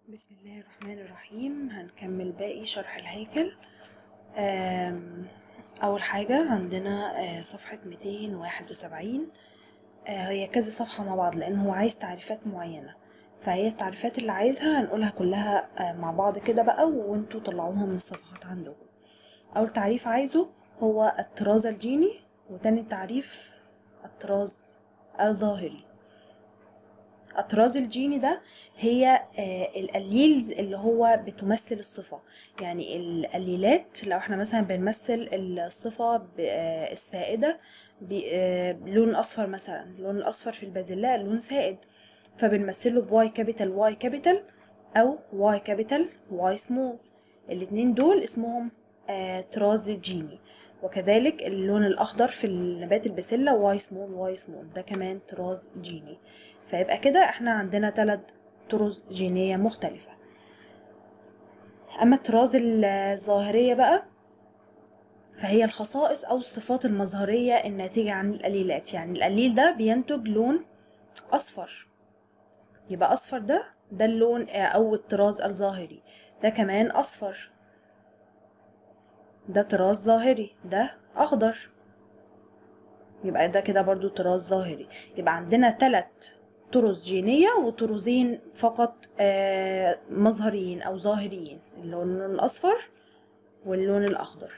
بسم الله الرحمن الرحيم هنكمل باقي شرح الهيكل آم، أول حاجة عندنا آه، صفحة 271 آه، هي كذا صفحة مع بعض لأن هو عايز تعريفات معينة فهي التعريفات اللي عايزها هنقولها كلها آه، مع بعض كده بقى وانتوا طلعوها من الصفحات عندكم أول تعريف عايزه هو الطراز الجيني وتاني تعريف الطراز الظاهري الطراز الجيني ده هي آه، الاليلز اللي هو بتمثل الصفة يعني الاليلات لو احنا مثلا بنمثل الصفة ب- آه، السائدة ب- آه، بلون اصفر مثلا اللون الاصفر في البازلاء لون سائد فبنمثله بواي كابيتال واي كابيتال او واي كابيتال واي سمول الاتنين دول اسمهم آه، طراز جيني وكذلك اللون الاخضر في النبات البسلة واي سمول واي سمول ده كمان طراز جيني فيبقى كده احنا عندنا ثلاث طرز جينية مختلفة أما الطراز الظاهرية بقى فهي الخصائص أو الصفات المظهرية الناتجة عن القليلات يعني القليل ده بينتج لون أصفر يبقى أصفر ده ده اللون آه، أو الطراز الظاهري ده كمان أصفر ده طراز ظاهري ده أخضر يبقى ده كده برضو طراز ظاهري يبقى عندنا تلات طرز جينية وطرزين فقط آه، مظهريين أو ظاهريين اللون الأصفر واللون الأخضر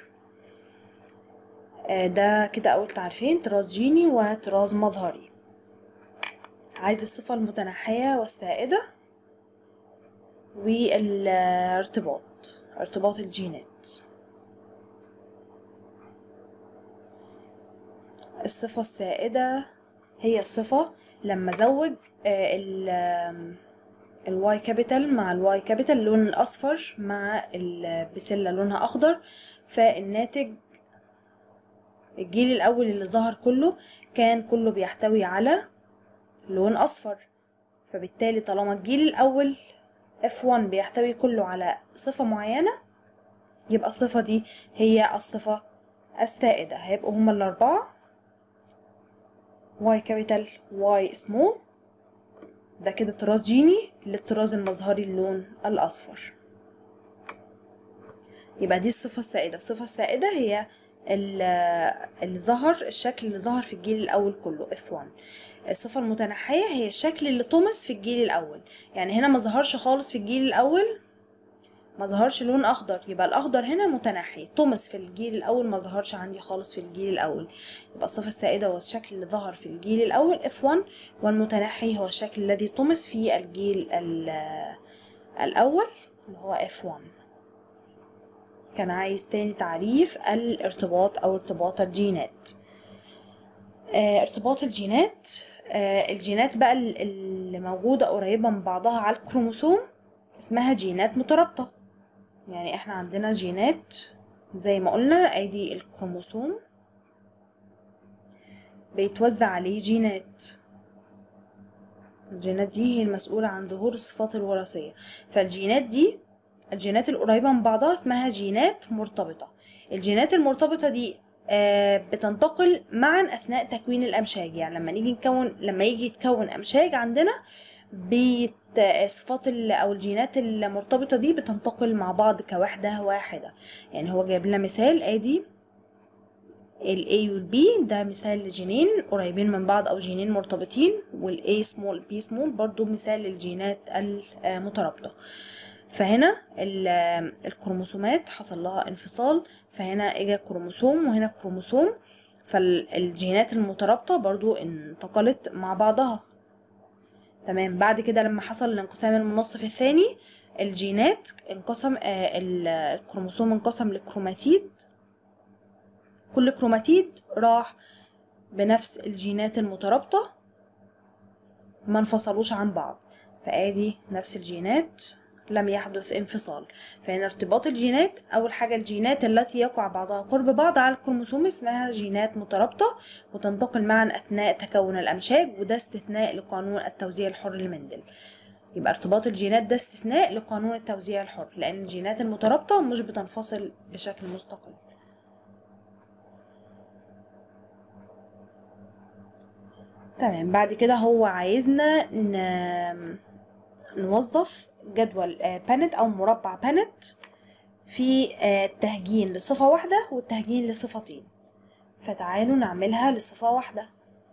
آه، ده كده أول تعريفين طراز جيني وطراز مظهري عايز الصفة المتنحية والسائدة والارتباط ارتباط الجينات الصفة السائدة هي الصفة لما زوج آه، ال آم، الواي كابيتال مع الواي كابيتال اللون الأصفر مع البسلة لونها أخضر فالناتج الجيل الأول اللي ظهر كله كان كله بيحتوي على لون أصفر فبالتالي طالما الجيل الأول F1 بيحتوي كله على صفة معينة يبقى الصفة دي هي الصفة السائدة هيبقوا هما الأربعة Y كابيتال Y سمول ده كده طراز جيني للطراز المظهري اللون الأصفر يبقى دي الصفة السائدة الصفة السائدة هي ال- اللي ظهر الشكل اللي ظهر في الجيل الأول كله F1 الصفة المتنحية هي الشكل اللي طمس في الجيل الأول يعني هنا ما ظهرش خالص في الجيل الأول ما ظهرش لون اخضر يبقى الاخضر هنا متنحي طمس في الجيل الاول ما ظهرش عندي خالص في الجيل الاول يبقى الصفة السائدة هو الشكل اللي ظهر في الجيل الاول F1 والمتنحي هو الشكل الذي طمس في الجيل ال- الاول اللي هو F1 كان عايز تاني تعريف الارتباط او ارتباط الجينات آه، ارتباط الجينات آه، الجينات بقى ال- اللي موجودة قريبة من بعضها على الكروموسوم اسمها جينات مترابطة يعني احنا عندنا جينات زي ما قلنا ادي الكروموسوم بيتوزع عليه جينات الجينات دي هي المسؤولة عن ظهور الصفات الوراثية فالجينات دي الجينات القريبة من بعضها اسمها جينات مرتبطة الجينات المرتبطة دي آه، بتنتقل معا أثناء تكوين الأمشاج يعني لما نيجي نكون لما يجي يتكون أمشاج عندنا بيت صفات ال- أو الجينات المرتبطة دي بتنتقل مع بعض كوحدة واحدة يعني هو جايب لنا مثال ادي ال A وال B ده مثال لجينين قريبين من بعض أو جينين مرتبطين وال A small B small برضو مثال للجينات المترابطة فهنا ال- الكروموسومات حصل لها انفصال فهنا اجا كروموسوم وهنا كروموسوم فالجينات المترابطة برضو انتقلت مع بعضها تمام بعد كده لما حصل الانقسام المنصف الثاني الجينات انقسم آه، ال- الكروموسوم انقسم لكروماتيد كل كروماتيد راح بنفس الجينات المترابطة ما انفصلوش عن بعض فادي نفس الجينات لم يحدث انفصال فهنا ارتباط الجينات اول حاجه الجينات التي يقع بعضها قرب بعض على الكروموسوم اسمها جينات مترابطه وتنتقل معا اثناء تكون الامشاج وده استثناء لقانون التوزيع الحر لمندل يبقى ارتباط الجينات ده استثناء لقانون التوزيع الحر لان الجينات المترابطه مش بتنفصل بشكل مستقل تمام بعد كده هو عايزنا ن... نوظف جدول بانت او مربع بانت في آه، التهجين لصفة واحدة والتهجين لصفتين فتعالوا نعملها لصفة واحدة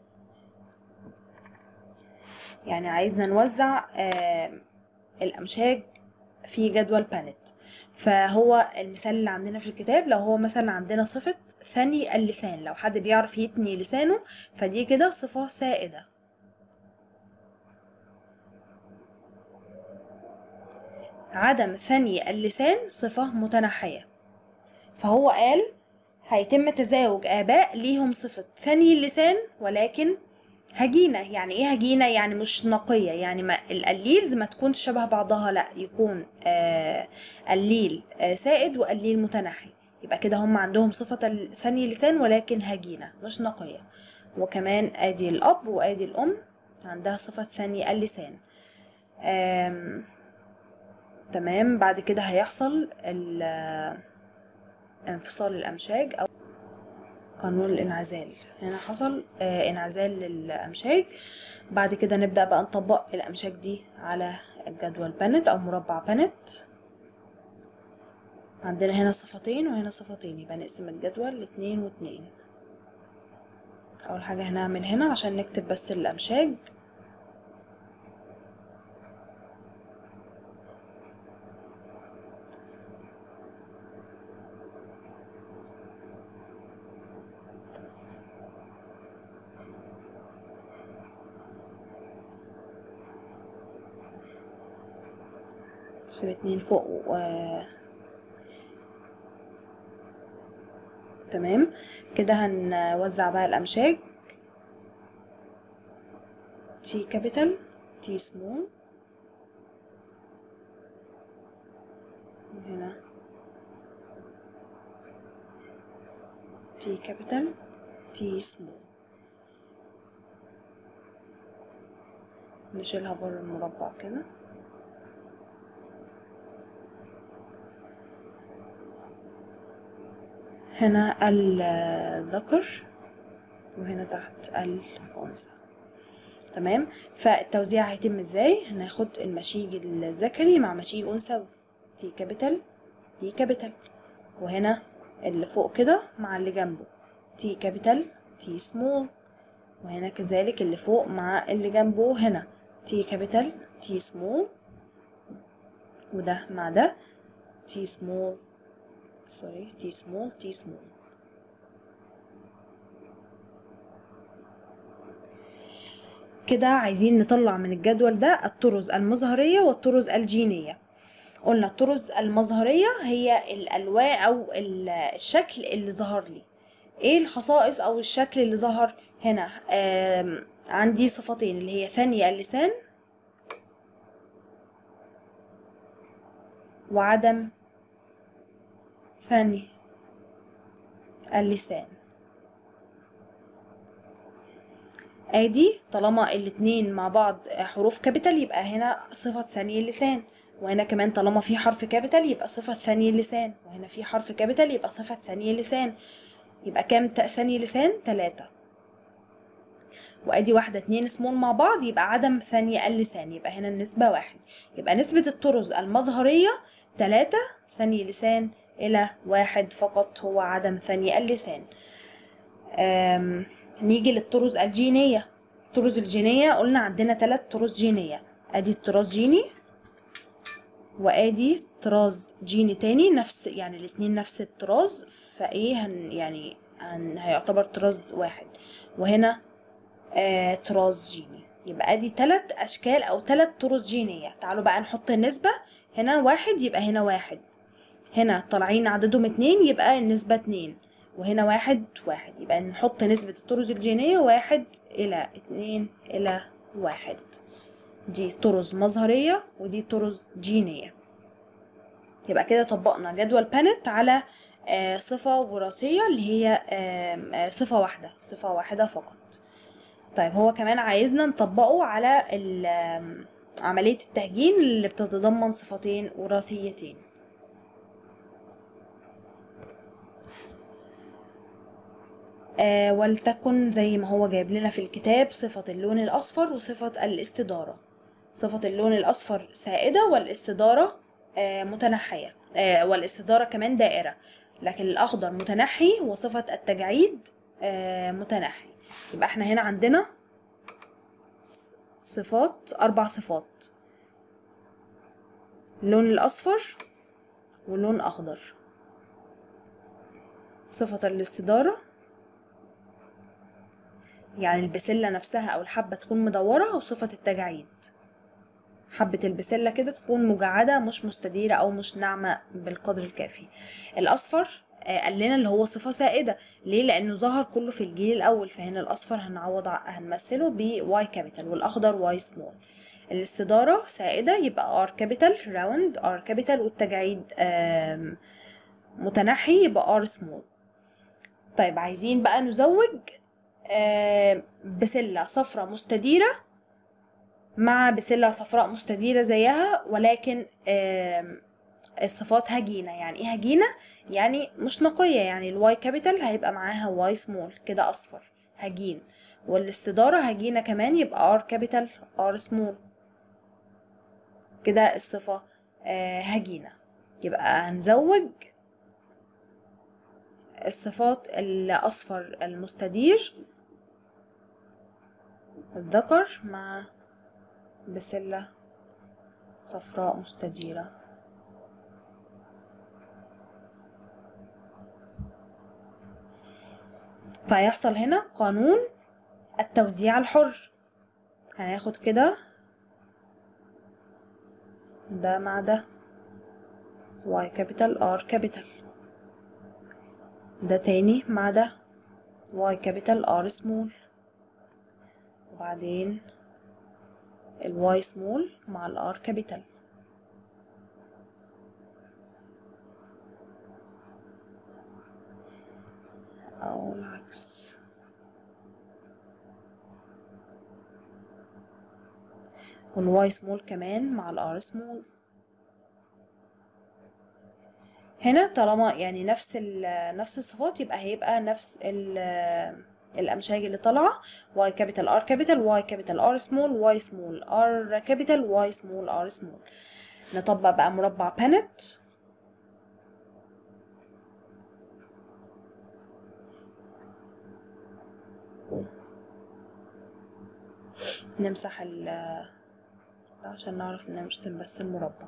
يعني عايزنا نوزع آه، الأمشاج في جدول بانت فهو المثال اللي عندنا في الكتاب لو هو مثلا عندنا صفة ثني اللسان لو حد بيعرف يتني لسانه فدي كده صفة سائدة عدم ثني اللسان صفة متنحية فهو قال هيتم تزاوج آباء ليهم صفة ثني اللسان ولكن هجينة يعني ايه هجينة يعني مش نقية يعني ما القليلز ما تكونش شبه بعضها لا يكون آه قليل آه سائد وقليل متنحي يبقى كده هم عندهم صفة ثني اللسان ولكن هجينة مش نقية وكمان ادي الاب وادي الام عندها صفة ثني اللسان آم تمام بعد كده هيحصل ال- انفصال الأمشاج أو قانون الانعزال هنا حصل آه، انعزال للأمشاج بعد كده نبدأ بقى نطبق الأمشاج دي على الجدول بانت أو مربع بانت عندنا هنا صفتين وهنا صفتين يبقى نقسم الجدول لاتنين واتنين أول حاجة هنعمل هنا عشان نكتب بس الأمشاج نقسم اتنين فوق و... تمام كده هنوزع بقى الأمشاج تي كابيتال تي سمول هنا تي كابيتال تي سمول نشيلها بره المربع كده هنا الذكر وهنا تحت الأنثى تمام فالتوزيع هيتم ازاي هناخد المشيج الذكري مع مشيج أنثوي تي كابيتال تي كابيتال وهنا اللي فوق كده مع اللي جنبه تي كابيتال تي سمول وهنا كذلك اللي فوق مع اللي جنبه هنا تي كابيتال تي سمول وده مع ده تي سمول سوري تي سمول تي سمول كده عايزين نطلع من الجدول ده الطرز المظهرية والطرز الجينية قلنا الطرز المظهرية هي الألوان أو ال- الشكل اللي ظهر لي ايه الخصائص أو الشكل اللي ظهر هنا آم، عندي صفتين اللي هي ثاني اللسان وعدم ثاني اللسان ادي طالما الاتنين مع بعض حروف كابيتال يبقى هنا صفة ثاني اللسان وهنا كمان طالما في حرف كابيتال يبقى صفة ثاني اللسان وهنا في حرف كابيتال يبقى صفة ثاني اللسان يبقى كام تا- ثاني لسان تلاتة وادي واحدة اتنين سمول مع بعض يبقى عدم ثاني اللسان يبقى هنا النسبة واحد يبقى نسبة الطرز المظهرية تلاتة ثاني لسان إلى واحد فقط هو عدم ثاني اللسان أم نيجي للطرز الجينية الطرز الجينية قلنا عندنا ثلاث طرز جينية ادي الطراز جيني وادي طراز جيني تاني نفس يعني الاتنين نفس الطراز فايه هن يعني هن هيعتبر طراز واحد وهنا آه طراز جيني يبقى ادي تلات اشكال او تلات طرز جينية تعالوا بقى نحط النسبة هنا واحد يبقى هنا واحد هنا طالعين عددهم اتنين يبقى النسبة اتنين وهنا واحد واحد يبقى نحط نسبة الطرز الجينية واحد إلى اتنين إلى واحد دي طرز مظهرية ودي طرز جينية يبقى كده طبقنا جدول بانت على آه، صفة وراثية اللي هي آم، آه، صفة واحدة صفة واحدة فقط طيب هو كمان عايزنا نطبقه على ال- آم، عملية التهجين اللي بتتضمن صفتين وراثيتين آه ولتكن زي ما هو جايب لنا في الكتاب صفة اللون الأصفر وصفة الاستدارة صفة اللون الأصفر سائدة والاستدارة آه، متنحية آه، والاستدارة كمان دائرة لكن الأخضر متنحي وصفة التجعيد آه، متنحي يبقى احنا هنا عندنا ص- صفات أربع صفات اللون الأصفر واللون أخضر صفة الاستدارة يعني البسلة نفسها أو الحبة تكون مدورة وصفة التجاعيد حبة البسلة كده تكون مجعدة مش مستديرة أو مش ناعمة بالقدر الكافي الأصفر آه، قال لنا اللي هو صفة سائدة ليه؟ لأنه ظهر كله في الجيل الأول فهنا الأصفر هنعوض ع- هنمثله ب Y capital والأخضر Y small الاستدارة سائدة يبقى R capital round R capital والتجاعيد آم، متنحي يبقى R small طيب عايزين بقى نزوج آم، بسلة صفرة مستديرة مع بسلة صفراء مستديرة زيها ولكن آم، الصفات هجينة يعني ايه هجينة؟ يعني مش نقية يعني الواي كابيتال هيبقى معاها واي سمول كده أصفر هجين والاستدارة هجينة كمان يبقى ار كابيتال ار سمول كده الصفة آه، هجينة يبقى هنزوج الصفات الأصفر المستدير الذكر مع بسلة صفراء مستديرة فهيحصل هنا قانون التوزيع الحر هناخد كده ده مع ده y capital r capital ده تاني مع ده y capital r small وبعدين ال y small مع ال r capital أو العكس والواي سمول كمان مع الار سمول هنا طالما يعني نفس ال- نفس الصفات يبقى هيبقى نفس ال- الامشاج اللي طالعه واي كابيتال ار كابيتال واي كابيتال ار سمول واي سمول ار كابيتال واي سمول ار سمول نطبق بقى مربع بانت نمسح ال ده عشان نعرف نرسم بس المربع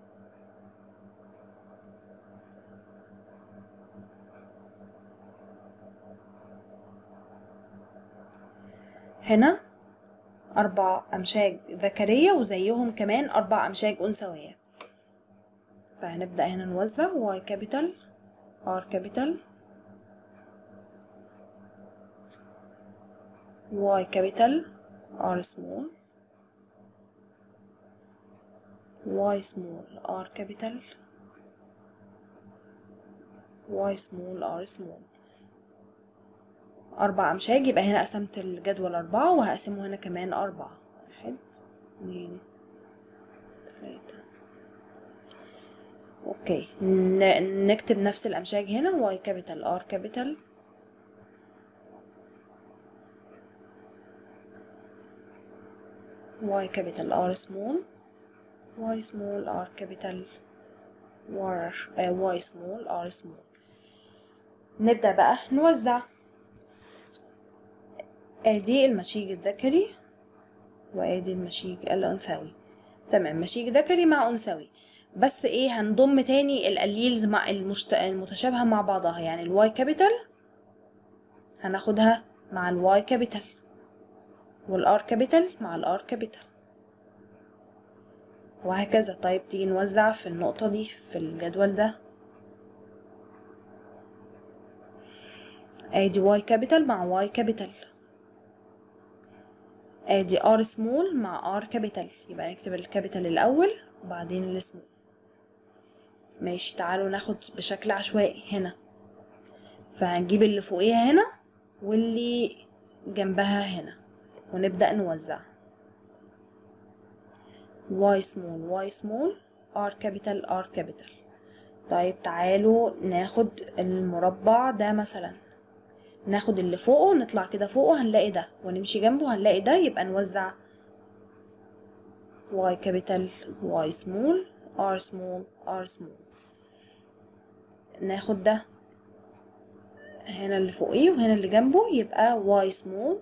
هنا أربع أمشاج ذكرية وزيهم كمان أربع أمشاج أنثوية فهنبدأ هنا نوزع Y capital R capital Y capital R small Y small R capital Y small R small أربع أمشاج يبقى هنا قسمت الجدول أربعة وهقسمه هنا كمان أربعة واحد اتنين تلاتة أوكي ن- نكتب نفس الأمشاج هنا Y capital R capital Y capital R small Y small R capital R آه Y small R small نبدأ بقى نوزع ادي المشيج الذكري وادي المشيج الانثوي تمام مشيج ذكري مع انثوي بس ايه هنضم تاني الاليلز مع المشت... المتشابهه مع بعضها يعني الواي كابيتال هناخدها مع الواي كابيتال والار كابيتال مع الار كابيتال وهكذا طيب تيجي نوزع في النقطة دي في الجدول ده ادي واي كابيتال مع واي كابيتال ادي ار سمول مع ار كابيتال يبقى نكتب الكابيتال الاول وبعدين السمول ماشي تعالوا ناخد بشكل عشوائي هنا فهنجيب اللي فوقيها هنا واللي جنبها هنا ونبدأ نوزع y small y small r capital r capital طيب تعالوا ناخد المربع ده مثلا ناخد اللي فوقه نطلع كده فوقه هنلاقي ده ونمشي جنبه هنلاقي ده يبقى نوزع y capital y small r small r small ناخد ده هنا اللي فوقيه وهنا اللي جنبه يبقى y small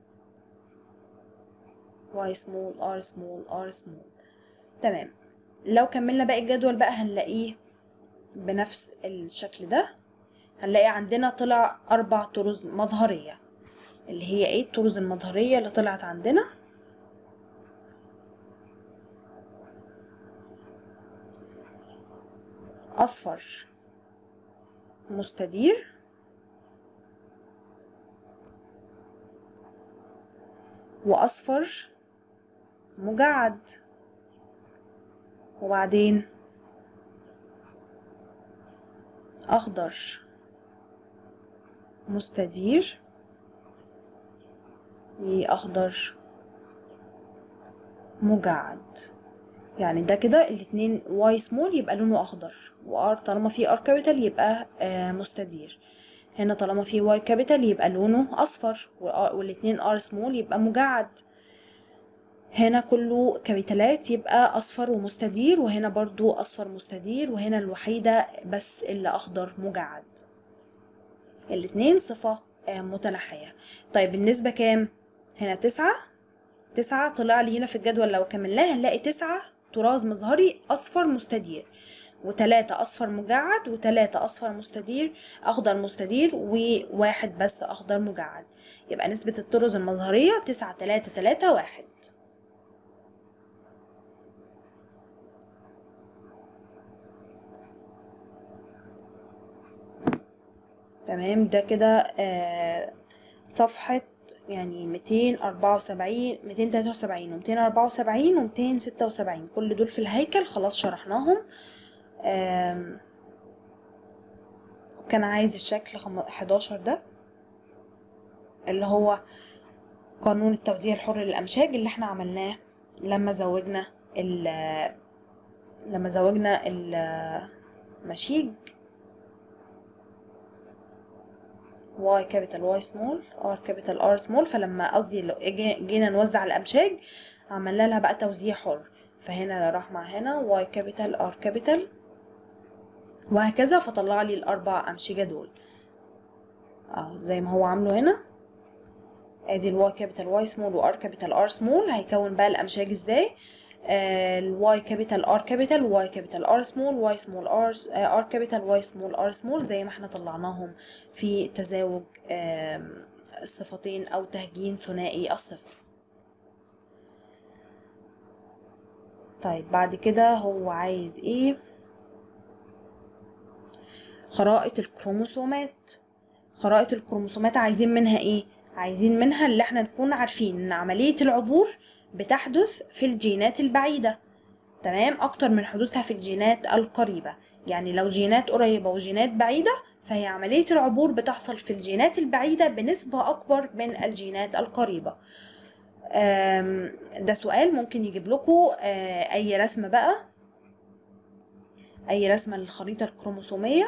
y small r small r small تمام لو كملنا باقي الجدول بقى هنلاقيه بنفس الشكل ده هنلاقي عندنا طلع أربع طرز مظهرية اللي هي ايه الطرز المظهرية اللي طلعت عندنا أصفر مستدير وأصفر مجعد وبعدين أخضر مستدير وأخضر مجعد يعني ده كده الاتنين واي سمول يبقى لونه أخضر وار طالما في ار كابيتال يبقى آه مستدير هنا طالما في واي كابيتال يبقى لونه أصفر والاتنين ار سمول يبقى مجعد هنا كله كابيتالات يبقى أصفر ومستدير وهنا برضو أصفر مستدير وهنا الوحيدة بس اللي أخضر مجعد الاتنين صفة متنحية طيب النسبة كام؟ هنا تسعة تسعة طلع لي هنا في الجدول لو كملناه هنلاقي تسعة طراز مظهري أصفر مستدير وتلاتة أصفر مجعد وتلاتة أصفر مستدير أخضر مستدير وواحد بس أخضر مجعد يبقى نسبة الطرز المظهرية تسعة تلاتة تلاتة واحد تمام ده كده آه صفحة يعني ميتين أربعة وسبعين ميتين تلاتة وسبعين وميتين أربعة وسبعين وميتين ستة وسبعين كل دول في الهيكل خلاص شرحناهم آه كان عايز الشكل حداشر ده اللي هو قانون التوزيع الحر للأمشاج اللي احنا عملناه لما زوجنا لما زوجنا المشيج y capital y small r capital r small فلما قصدي لو جينا نوزع الأمشاج عملنا لها بقى توزيع حر فهنا راح مع هنا y capital r capital وهكذا فطلع لي الأربع أمشجة دول اه زي ما هو عامله هنا ادي الواي كابيتال واي سمول وار كابيتال ار سمول هيكون بقى الامشاج ازاي الواي كابيتال ار كابيتال واي كابيتال ار سمول واي سمول ار ار كابيتال واي سمول ار سمول زي ما احنا طلعناهم في تزاوج الصفتين او تهجين ثنائي الصفه طيب بعد كده هو عايز ايه خرائط الكروموسومات خرائط الكروموسومات عايزين منها ايه عايزين منها اللي احنا نكون عارفين ان عملية العبور بتحدث في الجينات البعيدة تمام اكتر من حدوثها في الجينات القريبة يعني لو جينات قريبة وجينات بعيدة فهي عملية العبور بتحصل في الجينات البعيدة بنسبة أكبر من الجينات القريبة ده سؤال ممكن يجيب لكم أي رسمة بقى أي رسمة للخريطة الكروموسومية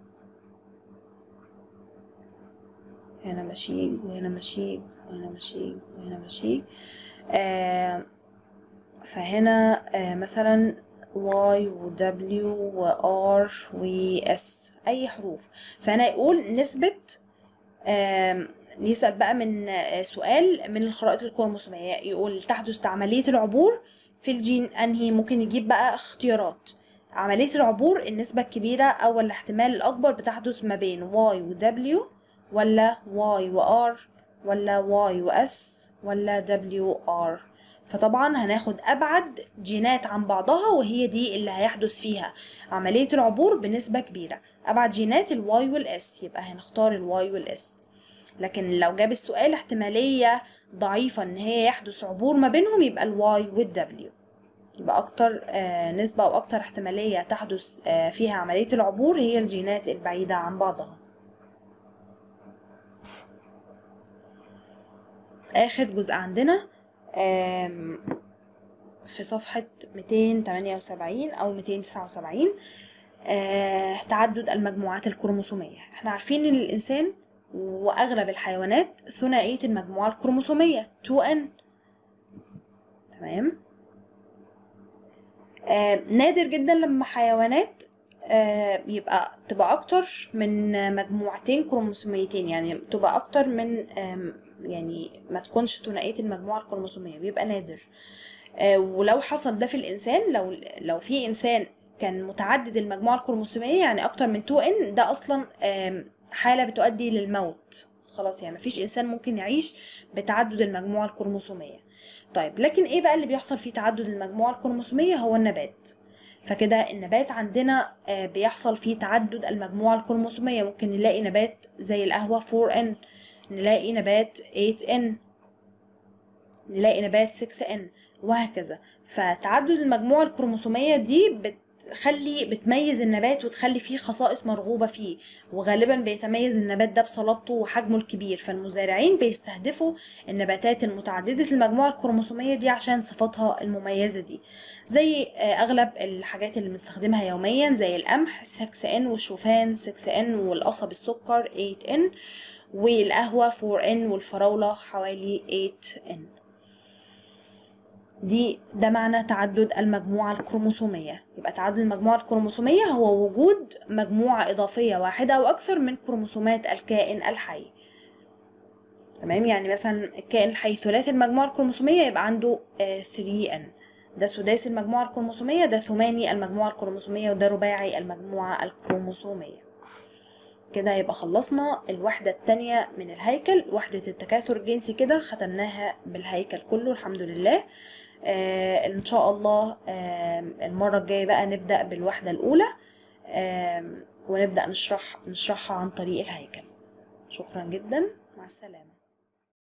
هنا مشيج وهنا مشيج وهنا مشيج وهنا مشيج آه فهنا آه مثلا Y و W و R و S أي حروف فأنا يقول نسبة آه يسأل بقى من آه سؤال من الخرائط الكروموسومية يقول تحدث عملية العبور في الجين أنهي ممكن يجيب بقى اختيارات عملية العبور النسبة الكبيرة أو الاحتمال الأكبر بتحدث ما بين Y و W ولا Y و R ولا Y و S ولا W R فطبعا هناخد أبعد جينات عن بعضها وهي دي اللي هيحدث فيها عملية العبور بنسبة كبيرة أبعد جينات ال Y وال S يبقى هنختار ال Y وال S لكن لو جاب السؤال احتمالية ضعيفة إن هي يحدث عبور ما بينهم يبقى ال Y وال W يبقى أكتر آه نسبة أو أكتر احتمالية تحدث آه فيها عملية العبور هي الجينات البعيدة عن بعضها آخر جزء عندنا في صفحة 278 أو 279 تعدد المجموعات الكروموسومية احنا عارفين ان الإنسان وأغلب الحيوانات ثنائية المجموعة الكروموسومية 2N تمام آه نادر جدا لما حيوانات آه يبقى تبقى اكتر من مجموعتين كروموسوميتين يعني تبقى اكتر من آم، يعني ما تكونش ثنائيه المجموعه الكروموسوميه بيبقى نادر آه، ولو حصل ده في الانسان لو لو في انسان كان متعدد المجموعه الكروموسوميه يعني اكتر من 2 ان ده اصلا آم، حاله بتؤدي للموت خلاص يعني مفيش انسان ممكن يعيش بتعدد المجموعه الكروموسوميه طيب لكن ايه بقى اللي بيحصل في تعدد المجموعه الكروموسوميه هو النبات فكده النبات عندنا آه، بيحصل فيه تعدد المجموعه الكروموسوميه ممكن نلاقي نبات زي القهوه 4 ان نلاقي نبات 8 ان نلاقي نبات 6N وهكذا فتعدد المجموعة الكروموسومية دي بتخلي بتميز النبات وتخلي فيه خصائص مرغوبة فيه وغالبا بيتميز النبات ده بصلابته وحجمه الكبير فالمزارعين بيستهدفوا النباتات المتعددة المجموعة الكروموسومية دي عشان صفاتها المميزة دي زي آه، أغلب الحاجات اللي بنستخدمها يوميا زي القمح 6N والشوفان 6N والقصب السكر 8N والقهوة 4N والفراولة حوالي 8N دي ده معنى تعدد المجموعة الكروموسومية يبقى تعدد المجموعة الكروموسومية هو وجود مجموعة إضافية واحدة أو أكثر من كروموسومات الكائن الحي تمام يعني مثلا الكائن الحي ثلاثي المجموعة الكروموسومية يبقى عنده 3N ده سداسي المجموعة الكروموسومية ده ثماني المجموعة الكروموسومية وده رباعي المجموعة الكروموسومية كده يبقى خلصنا الوحدة التانية من الهيكل وحدة التكاثر الجنسي كده ختمناها بالهيكل كله الحمد لله آه ان شاء الله آه المرة الجاية بقى نبدأ بالوحدة الأولى آه ونبدأ نشرح نشرحها عن طريق الهيكل شكرا جدا مع السلامة